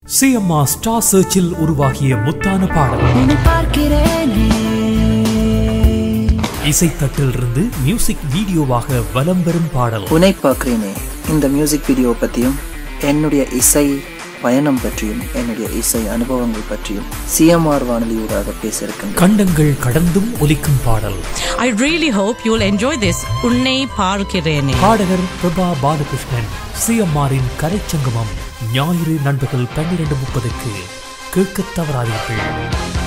CMR star சர்ச்சில் உருவாகிய முத்தான பாடல் உன்னை பார்க்கிறேனே இசைத்தட்டிலிருந்து மியூசிக் வீடியோவாக வலம் வரும் பாடல் உன்னை பார்க்கிறேனே இந்த மியூசிக் வீடியோ பற்றியும் என்னுடைய இசை பயணம் பற்றியும் என்னுடைய இசை அனுபவங்கள் பற்றியும் சிஎம்ஆர் வானொலியூடாக பேச இருக்கின்றேன் கண்டங்கள் கடந்தும் ஒலிக்கும் பாடல் I really hope you'll enjoy this. உன்னை பார்க்கிறேனே பாடகர் பிரபா பாலகிருஷ்ணன் சிஎம்ஆரின் கரைச்சங்கமம் ஞாயிறு நண்பகல் பன்னிரண்டு முப்பதுக்கு கேட்கத் தவறாதீர்கள்